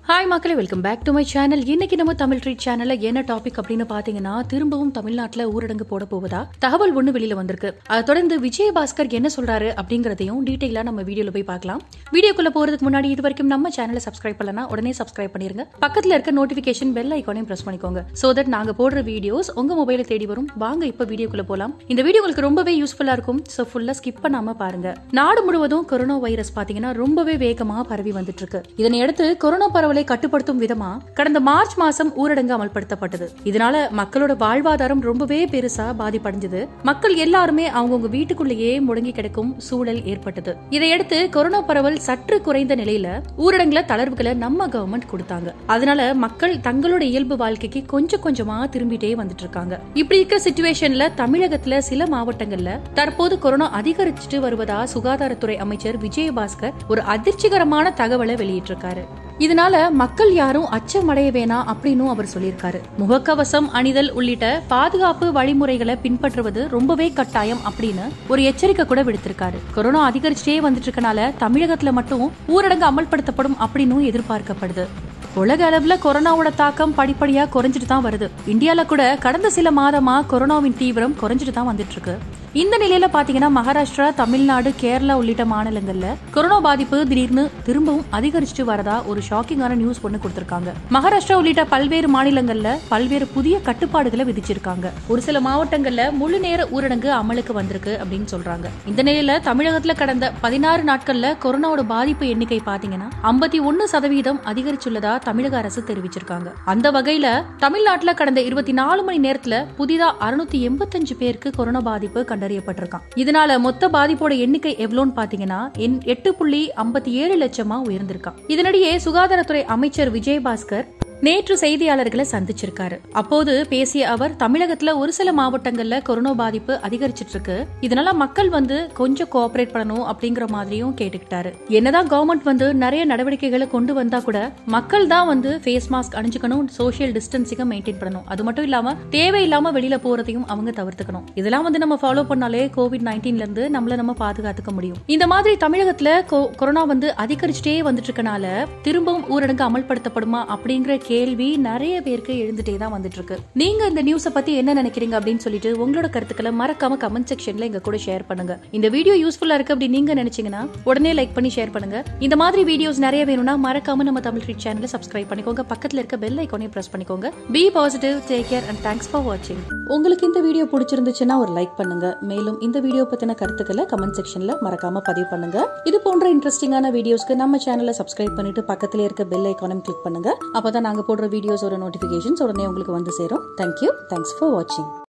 hi மக்களே welcome back to my channel இன்னைக்கு நம்ம தமிழ் ட்ரீட் சேனல்ல என்ன டாபிக் அப்படின்னு பாத்தீங்கன்னா திரும்பவும் தமிழ்நாட்டுல ஊரடங்கு போட போவதா தகவல் ஒண்ணு வெளியில வந்திருக்கு அதை தொடர்ந்து விஜயபாஸ்கர் என்ன சொல்றாரு அப்படிங்கறதையும் டீடைலா நம்ம வீடியோல போய் பார்க்கலாம் வீடியோக்குள்ள போறதுக்கு முன்னாடி இது வரைக்கும் நம்ம சேனலை சப்ஸ்கிரைப் பண்ணலனா உடனே சப்ஸ்கிரைப் பண்ணிருங்க பக்கத்துல இருக்க நோட்டிபிகேஷன் பெல் ஐக்கானையும் பிரஸ் பண்ணிக்கோங்க சோ தட் நாங்க போடுற வீடியோஸ் உங்க மொபைல தேடி வரும் வாங்க இப்ப வீடியோக்குள்ள போலாம் இந்த வீடியோ உங்களுக்கு ரொம்பவே யூஸ்ஃபுல்லா இருக்கும் சோ ஃபுல்லா ஸ்கிப் பண்ணாம பாருங்க நாடு முழுவதும் கொரோனா வைரஸ் பாத்தீங்கன்னா ரொம்பவே வேகமா பரவி வந்துட்டு இருக்கு இதனை அடுத்து கொரோனா பரவலை கட்டுப்படுத்தும் விதமா கடந்த மார்ச் மாசம் ஊரடங்கு அமல்படுத்தப்பட்டது இதனால மக்களோட வாழ்வாதாரம் ரொம்பவே பெருசா பாதிப்படைஞ்சது மக்கள் எல்லாருமே அவங்கவுங்க வீட்டுக்குள்ளேயே முடங்கி கிடக்கும் சூழல் ஏற்பட்டது இதையடுத்து கொரோனா பரவல் சற்று குறைந்த நிலையில ஊரடங்குல தளர்வுகளை நம்ம கவர்மெண்ட் கொடுத்தாங்க அதனால மக்கள் தங்களோட இயல்பு வாழ்க்கைக்கு கொஞ்சம் கொஞ்சமா திரும்பிட்டே வந்துட்டு இருக்காங்க இப்படி இருக்கிற சுச்சுவேஷன்ல தமிழகத்துல சில மாவட்டங்கள்ல தற்போது கொரோனா அதிகரிச்சுட்டு வருவதா சுகாதாரத்துறை அமைச்சர் விஜயபாஸ்கர் ஒரு அதிர்ச்சிகரமான தகவலை வெளியிட்டிருக்காரு இதனால மக்கள் யாரும் அச்சமடைய வேணாம் அப்படின்னு அவர் சொல்லியிருக்காரு முகக்கவசம் அணிதல் உள்ளிட்ட பாதுகாப்பு வழிமுறைகளை பின்பற்றுவது ரொம்பவே கட்டாயம் அப்படின்னு ஒரு எச்சரிக்கை கூட விடுத்திருக்காரு கொரோனா அதிகரிச்சுட்டே வந்துட்டு இருக்கனால தமிழகத்துல மட்டும் ஊரடங்கு அமல்படுத்தப்படும் அப்படின்னு எதிர்பார்க்கப்படுது உலக அளவுல கொரோனாவோட தாக்கம் படிப்படியா குறைஞ்சிட்டு தான் வருது இந்தியால கூட கடந்த சில மாதமா கொரோனாவின் தீவிரம் குறைஞ்சிட்டு தான் வந்துட்டு இருக்கு இந்த நிலையில பாத்தீங்கன்னா மகாராஷ்டிரா தமிழ்நாடு கேரளா உள்ளிட்ட மாநிலங்கள்ல கொரோனா பாதிப்பு திடீர்னு திரும்பவும் அதிகரிச்சுட்டு வரதா ஒரு ஷாக்கிங்கான நியூஸ் ஒண்ணு கொடுத்திருக்காங்க மகாராஷ்டிரா உள்ளிட்ட பல்வேறு மாநிலங்கள்ல பல்வேறு புதிய கட்டுப்பாடுகளை விதிச்சிருக்காங்க ஒரு சில மாவட்டங்கள்ல முழு நேர ஊரடங்கு அமலுக்கு வந்திருக்கு அப்படின்னு சொல்றாங்க இந்த நிலையில தமிழகத்துல கடந்த பதினாறு நாட்கள்ல கொரோனாவோட பாதிப்பு எண்ணிக்கை பாத்தீங்கன்னா ஐம்பத்தி ஒன்னு சதவீதம் அதிகரிச்சுள்ளதா தமிழக அரசு தெரிவிச்சிருக்காங்க அந்த வகையில தமிழ்நாட்டுல கடந்த இருபத்தி நாலு மணி நேரத்துல புதிதா அறுநூத்தி எண்பத்தஞ்சு பேருக்கு கொரோனா பாதிப்பு கண்டறியப்பட்டிருக்கான் இதனால மொத்த பாதிப்போட எண்ணிக்கை எவ்வளோன்னு பாத்தீங்கன்னா எட்டு புள்ளி ஐம்பத்தி ஏழு லட்சமா உயர்ந்திருக்கான் இதனிடையே சுகாதாரத்துறை அமைச்சர் விஜயபாஸ்கர் நேற்று செய்தியாளர்களை சந்திச்சிருக்காரு அப்போது பேசிய அவர் தமிழகத்துல ஒரு சில மாவட்டங்கள்ல கொரோனா பாதிப்பு அதிகரிச்சிட்டு இருக்கு இதனால மக்கள் வந்து கொஞ்சம் கோஆபரேட் பண்ணணும் அப்படிங்கிற மாதிரியும் கேட்டுக்கிட்டாரு என்னதான் கவர்மெண்ட் வந்து நிறைய நடவடிக்கைகளை கொண்டு வந்தா கூட மக்கள் தான் வந்து ஃபேஸ் மாஸ்க் அணிஞ்சுக்கணும் சோசியல் டிஸ்டன்சிங்க மெயின்டைன் பண்ணணும் அது மட்டும் இல்லாம தேவையில்லாம வெளியில போறதையும் அவங்க தவிர்த்துக்கணும் இதெல்லாம் வந்து நம்ம ஃபாலோ பண்ணாலே கோவிட் நைன்டீன்ல இருந்து நம்மள நம்ம பாதுகாத்துக்க முடியும் இந்த மாதிரி தமிழகத்துல கொரோனா வந்து அதிகரிச்சுட்டே வந்துட்டு இருக்கனால திரும்பவும் ஊரடங்கு அமல்படுத்தப்படுமா அப்படிங்கிற கேள்வி நிறைய பேருக்கு எழுந்துட்டே தான் வந்துட்டு இருக்கு நீங்க இந்த நியூஸ பத்தி என்ன நினைக்கிறீங்க அப்படின்னு சொல்லிட்டு உங்களோட கருத்துக்களை மறக்காம கமெண்ட் செக்ஷன்ல எங்க கூட ஷேர் பண்ணுங்க இந்த வீடியோ யூஸ்ஃபுல்லா இருக்கு அப்படி நீங்க நினைச்சீங்கன்னா உடனே லைக் பண்ணி ஷேர் பண்ணுங்க இந்த மாதிரி வீடியோஸ் நிறைய வேணும்னா மறக்காம நம்ம தமிழ் ட்ரீட் சேனலை சப்ஸ்கிரைப் பண்ணிக்கோங்க பக்கத்துல இருக்க பெல் ஐக்கானையும் பிரஸ் பண்ணிக்கோங்க be positive take care and thanks for வாட்சிங் உங்களுக்கு இந்த வீடியோ பிடிச்சிருந்துச்சுன்னா ஒரு லைக் பண்ணுங்க மேலும் இந்த வீடியோ பத்தின கருத்துக்களை கமெண்ட் செக்ஷன்ல மறக்காம பதிவு பண்ணுங்க இது போன்ற இன்ட்ரெஸ்டிங்கான வீடியோஸ்க்கு நம்ம சேனலை சப்ஸ்கிரைப் பண்ணிட்டு பக்கத்துல இருக்க பெல் ஐக்கானும் கிளிக் பண்ணுங்க அப்பதான் நாங்க போடுற வீடியோஸோட நோட்டிபிகேஷன்ஸ் உடனே உங்களுக்கு வந்து சேரும் தேங்க்யூ தேங்க்ஸ் ஃபார் வாட்சிங்